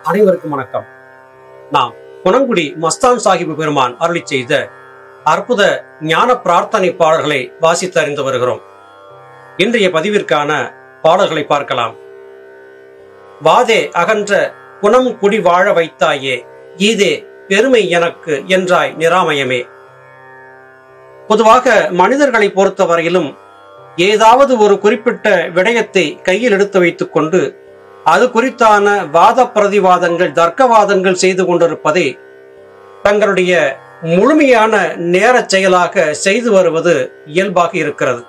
அனைவருக்கும் வணக்கம் நாம் குணங்குடி மஸ்தான் சாஹிப் பெருமான் அருளி செய்த அற்புத ஞான பிரார்த்தனை பாடல்களை வாசித்து அறிந்து வருகிறோம் இன்றைய பதிவிற்கான பாடல்களை பார்க்கலாம் வாதே அகன்ற குணம் குடி வாழ வைத்தாயே ஈதே பெருமை எனக்கு என்றாய் நிராமயமே பொதுவாக மனிதர்களை பொறுத்தவரையிலும் ஏதாவது ஒரு குறிப்பிட்ட விடயத்தை கையில் எடுத்து வைத்துக் கொண்டு அது குறித்தான வாத பிரதிவாதங்கள் தர்க்கவாதங்கள் செய்து கொண்டிருப்பதை தங்களுடைய முழுமையான நேர செயலாக செய்து வருவது இயல்பாக இருக்கிறது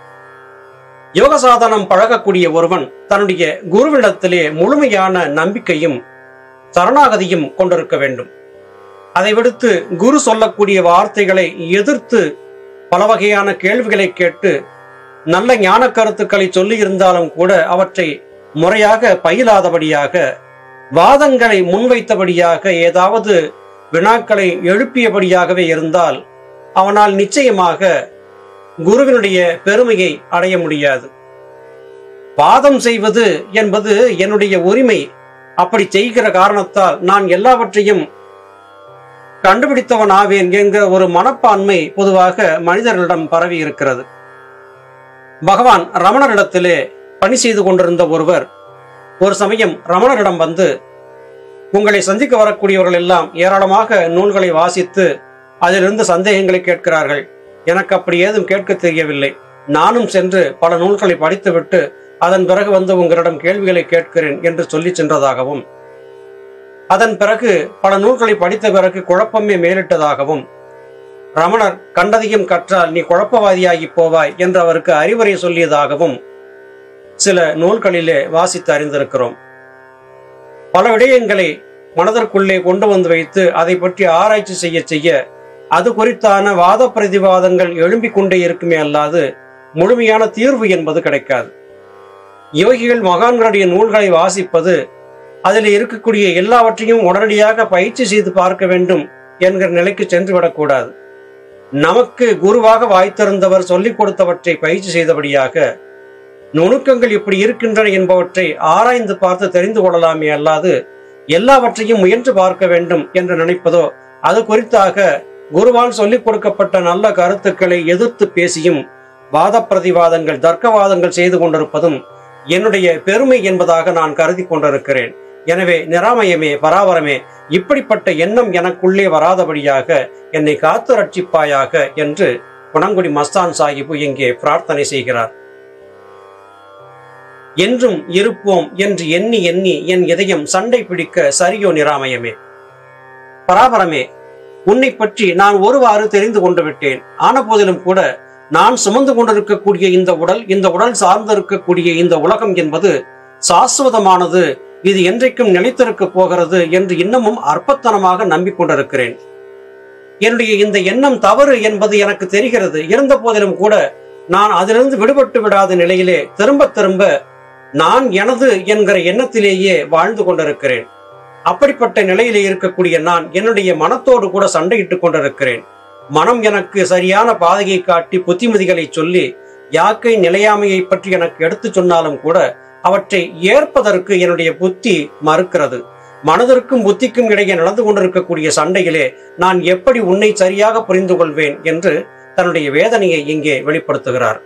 யோக சாதனம் பழகக்கூடிய ஒருவன் தன்னுடைய குருவிடத்திலே முழுமையான நம்பிக்கையும் சரணாகதியும் கொண்டிருக்க வேண்டும் அதை விடுத்து குரு சொல்லக்கூடிய வார்த்தைகளை எதிர்த்து பல வகையான கேள்விகளை கேட்டு நல்ல ஞான கருத்துக்களை சொல்லி இருந்தாலும் கூட அவற்றை முறையாக பயிலாதபடியாக வாதங்களை முன்வைத்தபடியாக ஏதாவது வினாக்களை எழுப்பியபடியாகவே இருந்தால் அவனால் நிச்சயமாக குருவினுடைய பெருமையை அடைய முடியாது வாதம் செய்வது என்பது என்னுடைய உரிமை அப்படி செய்கிற காரணத்தால் நான் எல்லாவற்றையும் கண்டுபிடித்தவன் ஆவேன் என்கிற ஒரு மனப்பான்மை பொதுவாக மனிதர்களிடம் பரவி இருக்கிறது பகவான் ரமணரிடத்திலே பணி செய்து கொண்டிருந்த ஒருவர் ஒரு சமயம் ரமணரிடம் வந்து உங்களை சந்திக்க வரக்கூடியவர்கள் எல்லாம் ஏராளமாக நூல்களை வாசித்து அதிலிருந்து சந்தேகங்களை கேட்கிறார்கள் எனக்கு அப்படி ஏதும் கேட்க தெரியவில்லை நானும் சென்று பல நூல்களை படித்துவிட்டு அதன் பிறகு வந்து உங்களிடம் கேள்விகளை கேட்கிறேன் என்று சொல்லி சென்றதாகவும் அதன் பிறகு பல நூல்களை படித்த பிறகு குழப்பமே மேலிட்டதாகவும் ரமணர் கண்டதையும் கற்றால் நீ குழப்பவாதியாகி போவாய் என்று அவருக்கு அறிவுரை சொல்லியதாகவும் சில நூல்களிலே வாசித்து அறிந்திருக்கிறோம் பல விடயங்களை மனதிற்குள்ளே கொண்டு வந்து வைத்து அதை பற்றி ஆராய்ச்சி செய்ய செய்ய அது குறித்தான வாத பிரதிவாதங்கள் எழும்பிக் கொண்டே இருக்குமே அல்லாது முழுமையான தீர்வு என்பது கிடைக்காது யோகிகள் மகான்களுடைய நூல்களை வாசிப்பது அதில் இருக்கக்கூடிய எல்லாவற்றையும் உடனடியாக பயிற்சி செய்து பார்க்க வேண்டும் என்கிற நிலைக்கு சென்று விடக்கூடாது நமக்கு குருவாக வாய்த்திருந்தவர் சொல்லிக் கொடுத்தவற்றை பயிற்சி செய்தபடியாக நுணுக்கங்கள் இப்படி இருக்கின்றன என்பவற்றை ஆராய்ந்து பார்த்து தெரிந்து கொள்ளலாமே அல்லாது எல்லாவற்றையும் முயன்று பார்க்க வேண்டும் என்று நினைப்பதோ அது குறித்தாக குருவால் சொல்லிக் கொடுக்கப்பட்ட நல்ல கருத்துக்களை எதிர்த்து பேசியும் வாத பிரதிவாதங்கள் தர்க்கவாதங்கள் செய்து கொண்டிருப்பதும் என்னுடைய பெருமை என்பதாக நான் கருதி கொண்டிருக்கிறேன் எனவே நிராமயமே பராபரமே இப்படிப்பட்ட எண்ணம் எனக்குள்ளே வராதபடியாக என்னை காத்து ரட்சிப்பாயாக என்று குணங்குடி மஸ்தான் சாஹிபு இங்கே பிரார்த்தனை செய்கிறார் என்றும் இருப்போம் என்று எண்ணி எண்ணி என் இதயம் சண்டை பிடிக்க சரியோ நிராமயமே பராபரமே உன்னை பற்றி நான் ஒருவாறு தெரிந்து கொண்டு விட்டேன் ஆன போதிலும் கூட நான் சுமந்து கொண்டிருக்கக்கூடிய இந்த உடல் இந்த உடல் சார்ந்திருக்கக்கூடிய இந்த உலகம் என்பது சாஸ்வதமானது இது என்றைக்கும் நிலைத்திருக்க போகிறது என்று இன்னமும் அற்பத்தனமாக நம்பிக்கொண்டிருக்கிறேன் என்னுடைய இந்த எண்ணம் தவறு என்பது எனக்கு தெரிகிறது இருந்த போதிலும் கூட நான் அதிலிருந்து விடுபட்டு விடாத நிலையிலே திரும்ப திரும்ப நான் எனது என்கிற எண்ணத்திலேயே வாழ்ந்து கொண்டிருக்கிறேன் அப்படிப்பட்ட நிலையிலே இருக்கக்கூடிய நான் என்னுடைய மனத்தோடு கூட சண்டையிட்டுக் கொண்டிருக்கிறேன் மனம் எனக்கு சரியான பாதையை காட்டி புத்திமதிகளை சொல்லி யாக்கை நிலையாமையை பற்றி எனக்கு எடுத்து சொன்னாலும் கூட அவற்றை ஏற்பதற்கு என்னுடைய புத்தி மறுக்கிறது மனதிற்கும் புத்திக்கும் இடையே நடந்து கொண்டிருக்கக்கூடிய சண்டையிலே நான் எப்படி உன்னை சரியாக புரிந்து கொள்வேன் என்று தன்னுடைய வேதனையை இங்கே வெளிப்படுத்துகிறார்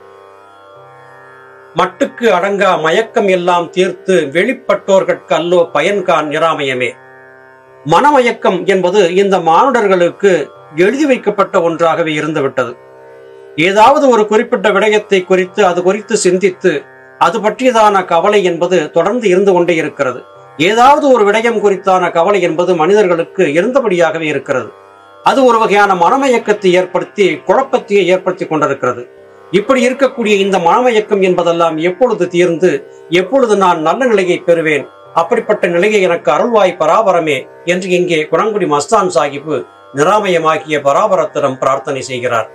மட்டுக்கு அடங்கா மயக்கம் எல்லாம் தீர்த்து வெளிப்பட்டோர்கட்கு அல்லோ பயன்கான் நிராமயமே மனமயக்கம் என்பது இந்த மானுடர்களுக்கு எழுதி வைக்கப்பட்ட ஒன்றாகவே இருந்துவிட்டது ஏதாவது ஒரு குறிப்பிட்ட விடயத்தை குறித்து அது குறித்து சிந்தித்து அது பற்றியதான கவலை என்பது தொடர்ந்து இருந்து கொண்டே இருக்கிறது ஏதாவது ஒரு விடயம் குறித்தான கவலை என்பது மனிதர்களுக்கு இருந்தபடியாகவே இருக்கிறது அது ஒரு வகையான மனமயக்கத்தை ஏற்படுத்தி குழப்பத்தையே ஏற்படுத்தி கொண்டிருக்கிறது இப்படி இருக்கக்கூடிய இந்த மனமயக்கம் என்பதெல்லாம் எப்பொழுது தீர்ந்து எப்பொழுது நான் நல்ல நிலையை பெறுவேன் அப்படிப்பட்ட நிலையை எனக்கு அருள்வாய் பராபரமே என்று இங்கே குணங்குடி மஸ்தான் சாஹிப்பு நிராமயமாகிய பராபரத்திடம் பிரார்த்தனை செய்கிறார்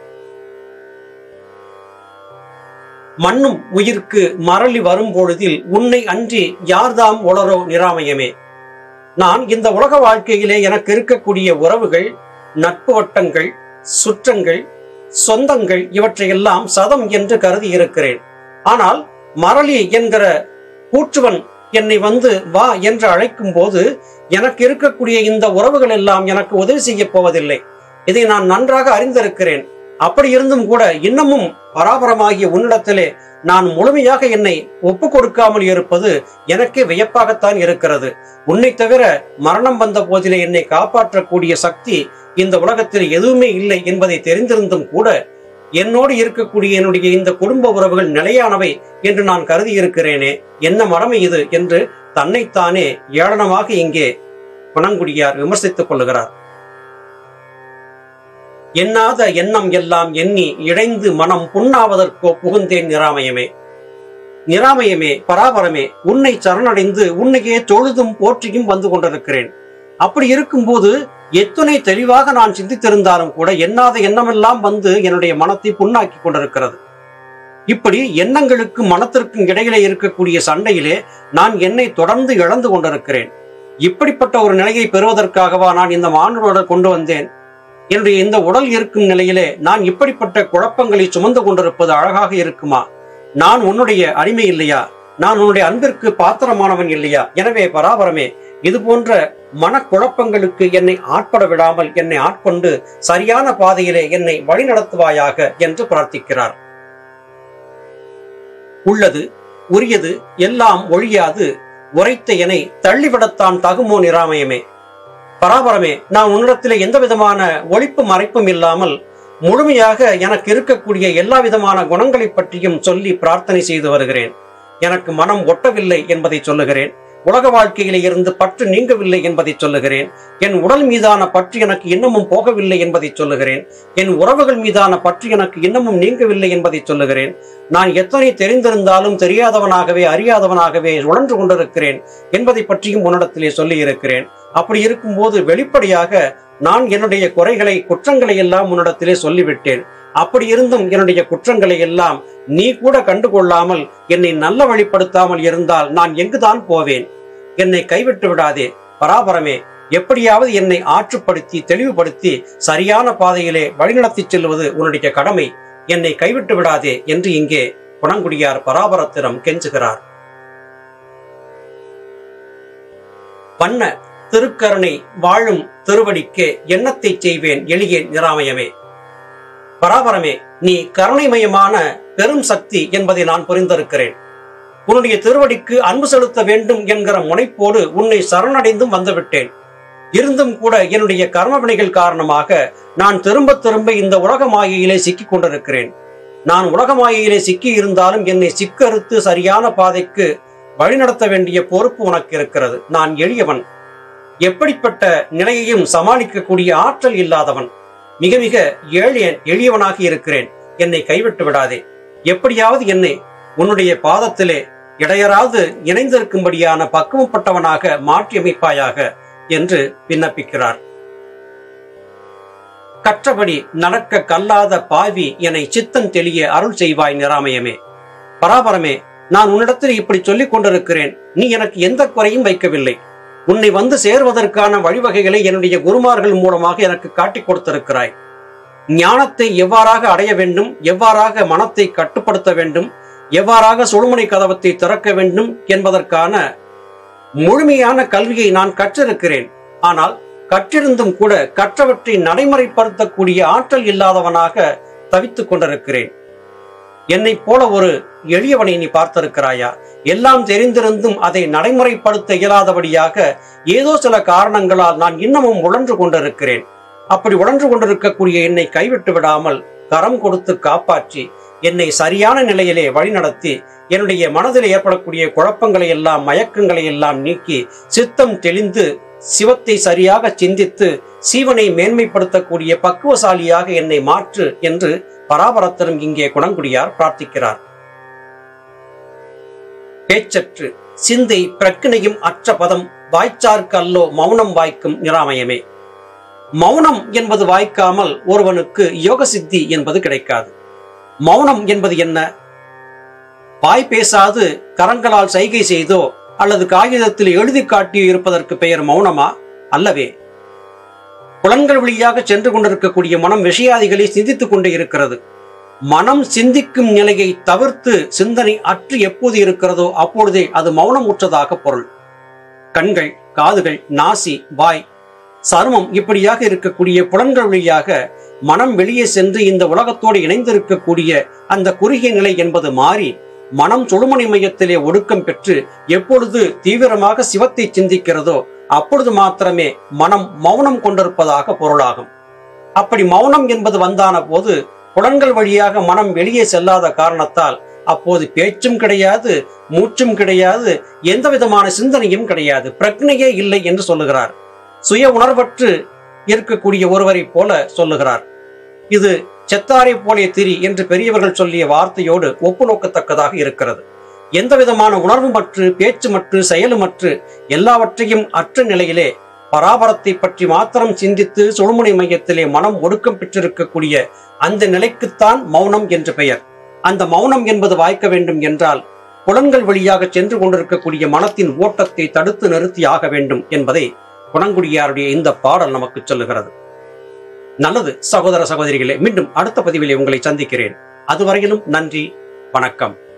மண்ணும் உயிர்க்கு மரளி வரும் பொழுதில் உன்னை அன்றி யார்தாம் உளரோ நிராமயமே நான் இந்த உலக வாழ்க்கையிலே எனக்கு இருக்கக்கூடிய உறவுகள் நட்பு வட்டங்கள் சுற்றங்கள் சொந்தங்கள் இவற்றையெல்லாம் சதம் என்று கருதி இருக்கிறேன் ஆனால் மரளி என்கிற கூற்றுவன் என்னை வந்து வா என்று அழைக்கும் போது எனக்கு இருக்கக்கூடிய இந்த உறவுகள் எல்லாம் எனக்கு உதவி செய்ய போவதில்லை இதை நான் நன்றாக அறிந்திருக்கிறேன் அப்படி இருந்தும் கூட இன்னமும் பராபரமாகிய உன்னிடத்திலே நான் முழுமையாக என்னை ஒப்பு கொடுக்காமல் இருப்பது எனக்கே வியப்பாகத்தான் இருக்கிறது உன்னை தவிர மரணம் வந்த போதிலே என்னை காப்பாற்றக்கூடிய சக்தி இந்த உலகத்தில் எதுவுமே இல்லை என்பதை தெரிந்திருந்தும் கூட என்னோடு இருக்கக்கூடிய என்னுடைய இந்த குடும்ப உறவுகள் நிலையானவை என்று நான் கருதி இருக்கிறேனே என்ன மடமை இது என்று தன்னைத்தானே ஏளனமாக இங்கே பணங்குடியார் விமர்சித்துக் கொள்ளுகிறார் எண்ணாத எண்ணம் எல்லாம் எண்ணி இழைந்து மனம் புண்ணாவதற்கோ புகுந்தேன் நிராமயமே நிராமயமே பராபரமே உன்னை சரணடைந்து உன்னையே தொழுதும் போற்றியும் வந்து கொண்டிருக்கிறேன் அப்படி இருக்கும்போது எத்தனை தெளிவாக நான் சிந்தித்திருந்தாலும் கூட எண்ணாத எண்ணமெல்லாம் வந்து என்னுடைய மனத்தை புண்ணாக்கி கொண்டிருக்கிறது இப்படி எண்ணங்களுக்கும் மனத்திற்கும் இடையிலே இருக்கக்கூடிய சண்டையிலே நான் என்னை தொடர்ந்து இழந்து கொண்டிருக்கிறேன் இப்படிப்பட்ட ஒரு நிலையை பெறுவதற்காகவா நான் இந்த மாணவரோட கொண்டு வந்தேன் என்னுடைய இந்த உடல் இருக்கும் நிலையிலே நான் இப்படிப்பட்ட குழப்பங்களை சுமந்து கொண்டிருப்பது அழகாக இருக்குமா நான் உன்னுடைய அடிமை இல்லையா நான் உன்னுடைய அன்பிற்கு பாத்திரமானவன் இல்லையா எனவே பராபரமே இது போன்ற மனக்குழப்பங்களுக்கு என்னை ஆட்பட விடாமல் என்னை ஆட்கொண்டு சரியான பாதையிலே என்னை வழிநடத்துவாயாக என்று பிரார்த்திக்கிறார் உள்ளது உரியது எல்லாம் ஒழியாது உரைத்த எனை தள்ளிவிடத்தான் தகுமோ நிராமயமே பராபரமே நான் உன்னிடத்திலே எந்த விதமான ஒழிப்பு மறைப்பும் இல்லாமல் முழுமையாக எனக்கு இருக்கக்கூடிய எல்லா விதமான குணங்களை பற்றியும் சொல்லி பிரார்த்தனை செய்து வருகிறேன் எனக்கு மனம் ஒட்டவில்லை என்பதை சொல்லுகிறேன் உலக வாழ்க்கையிலே இருந்து பற்று நீங்கவில்லை என்பதை சொல்லுகிறேன் என் உடல் மீதான பற்று எனக்கு இன்னமும் போகவில்லை என்பதை சொல்லுகிறேன் என் உறவுகள் மீதான பற்று எனக்கு இன்னமும் நீங்கவில்லை என்பதை சொல்லுகிறேன் நான் எத்தனை தெரிந்திருந்தாலும் தெரியாதவனாகவே அறியாதவனாகவே உழன்று கொண்டிருக்கிறேன் என்பதை பற்றியும் உன்னிடத்திலே சொல்லி இருக்கிறேன் அப்படி இருக்கும்போது வெளிப்படையாக நான் என்னுடைய குறைகளை குற்றங்களை எல்லாம் உன்னிடத்திலே சொல்லிவிட்டேன் அப்படி இருந்தும் என்னுடைய குற்றங்களை எல்லாம் நீ கூட கண்டுகொள்ளாமல் என்னை நல்ல வழிப்படுத்தாமல் இருந்தால் நான் எங்குதான் போவேன் என்னை கைவிட்டு விடாதே பராபரமே எப்படியாவது என்னை ஆற்றுப்படுத்தி தெளிவுபடுத்தி சரியான பாதையிலே வழிநடத்தி செல்வது உன்னுடைய கடமை என்னை கைவிட்டு விடாதே என்று இங்கே குணங்குடியார் பராபரத்திடம் கெஞ்சுகிறார் பண்ண திருக்கருணை வாழும் திருவடிக்கே எண்ணத்தை செய்வேன் எளியேன் நிராமயமே பராபரமே நீ கருணைமயமான பெரும் சக்தி என்பதை நான் புரிந்திருக்கிறேன் உன்னுடைய திருவடிக்கு அன்பு செலுத்த வேண்டும் என்கிற முனைப்போடு உன்னை சரணடைந்தும் வந்துவிட்டேன் இருந்தும் கூட என்னுடைய கர்மவினைகள் காரணமாக நான் திரும்ப திரும்ப இந்த உலக மாயையிலே சிக்கிக் கொண்டிருக்கிறேன் நான் உலக மாயையிலே சிக்கி இருந்தாலும் என்னை சிக்கறுத்து சரியான பாதைக்கு வழிநடத்த வேண்டிய பொறுப்பு உனக்கு இருக்கிறது நான் எளியவன் எப்படிப்பட்ட நிலையையும் சமாளிக்கக்கூடிய ஆற்றல் இல்லாதவன் மிக மிக ஏழியன் எளியவனாக இருக்கிறேன் என்னை கைவிட்டு விடாதே எப்படியாவது என்னை உன்னுடைய பாதத்திலே இடையராது இணைந்திருக்கும்படியான பக்குவப்பட்டவனாக மாற்றியமைப்பாயாக என்று விண்ணப்பிக்கிறார் கற்றபடி நடக்க கல்லாத பாவி என்னை சித்தம் தெளிய அருள் செய்வாய் நிராமயமே பராபரமே நான் உன்னிடத்தில் இப்படி சொல்லிக் கொண்டிருக்கிறேன் நீ எனக்கு எந்த குறையும் வைக்கவில்லை உன்னை வந்து சேர்வதற்கான வழிவகைகளை என்னுடைய குருமார்கள் மூலமாக எனக்கு காட்டிக் கொடுத்திருக்கிறாய் ஞானத்தை எவ்வாறாக அடைய வேண்டும் எவ்வாறாக மனத்தை கட்டுப்படுத்த வேண்டும் எவ்வாறாக சுழுமுனை கதவத்தை திறக்க வேண்டும் என்பதற்கான முழுமையான கல்வியை நான் கற்றிருக்கிறேன் ஆனால் கற்றிருந்தும் கூட கற்றவற்றை நடைமுறைப்படுத்தக்கூடிய ஆற்றல் இல்லாதவனாக தவித்துக் கொண்டிருக்கிறேன் என்னைப் போல ஒரு எளியவனை நீ பார்த்திருக்கிறாயா எல்லாம் தெரிந்திருந்தும் அதை நடைமுறைப்படுத்த இயலாதபடியாக ஏதோ சில காரணங்களால் நான் இன்னமும் உழன்று கொண்டிருக்கிறேன் அப்படி உழன்று கொண்டிருக்கக்கூடிய என்னை கைவிட்டு விடாமல் கரம் கொடுத்து காப்பாற்றி என்னை சரியான நிலையிலே வழிநடத்தி என்னுடைய மனதில் ஏற்படக்கூடிய குழப்பங்களை எல்லாம் மயக்கங்களை எல்லாம் நீக்கி சித்தம் தெளிந்து சிவத்தை சரியாக சிந்தித்து சீவனை மேன்மைப்படுத்தக்கூடிய பக்குவசாலியாக என்னை மாற்று என்று பராபரத்திலும் இங்கே குணங்குடியார் பிரார்த்திக்கிறார் பேச்சற்று சிந்தை பிரக்கினையும் அற்ற பதம் வாய்ச்சார்க்கு அல்லோ மௌனம் வாய்க்கும் நிராமயமே மௌனம் என்பது வாய்க்காமல் ஒருவனுக்கு யோக சித்தி என்பது கிடைக்காது மௌனம் என்பது என்ன வாய் பேசாது கரங்களால் சைகை செய்தோ அல்லது காகிதத்தில் எழுதி காட்டியோ இருப்பதற்கு பெயர் மௌனமா அல்லவே புலன்கள் வழியாக சென்று கொண்டிருக்கக்கூடிய மனம் விஷயாதிகளை சிந்தித்துக் கொண்டே இருக்கிறது மனம் சிந்திக்கும் நிலையை தவிர்த்து சிந்தனை அற்று எப்போது இருக்கிறதோ அப்பொழுதே அது மௌனம் உற்றதாக பொருள் கண்கள் காதுகள் நாசி வாய் சருமம் இப்படியாக இருக்கக்கூடிய புலன்கள் வழியாக மனம் வெளியே சென்று இந்த உலகத்தோடு இணைந்திருக்கக்கூடிய அந்த குறுகிய நிலை என்பது மாறி மனம் சுழுமணி மையத்திலே ஒடுக்கம் பெற்று எப்பொழுது தீவிரமாக சிவத்தை சிந்திக்கிறதோ அப்பொழுது மாத்திரமே மனம் மௌனம் கொண்டிருப்பதாக பொருளாகும் அப்படி மௌனம் என்பது வந்தான போது புலன்கள் வழியாக மனம் வெளியே செல்லாத காரணத்தால் அப்போது பேச்சும் கிடையாது மூச்சும் கிடையாது எந்த விதமான சிந்தனையும் கிடையாது பிரக்னையே இல்லை என்று சொல்லுகிறார் சுய உணர்வற்று இருக்கக்கூடிய ஒருவரை போல சொல்லுகிறார் இது செத்தாரை போலே திரி என்று பெரியவர்கள் சொல்லிய வார்த்தையோடு ஒப்பு நோக்கத்தக்கதாக இருக்கிறது எந்த விதமான உணர்வுமற்று பேச்சுமற்று செயலுமற்று எல்லாவற்றையும் அற்ற நிலையிலே பராபரத்தை பற்றி மாத்திரம் சிந்தித்து சுழுமுனை மையத்திலே மனம் ஒடுக்கம் பெற்றிருக்கக்கூடிய அந்த நிலைக்குத்தான் மௌனம் என்று பெயர் அந்த மௌனம் என்பது வாய்க்க வேண்டும் என்றால் புலன்கள் வழியாக சென்று கொண்டிருக்கக்கூடிய மனத்தின் ஓட்டத்தை தடுத்து நிறுத்தி ஆக வேண்டும் என்பதை குணங்குடியாருடைய இந்த பாடல் நமக்கு சொல்லுகிறது நல்லது சகோதர சகோதரிகளே மீண்டும் அடுத்த பதிவிலே உங்களை சந்திக்கிறேன் அதுவரையிலும் நன்றி வணக்கம்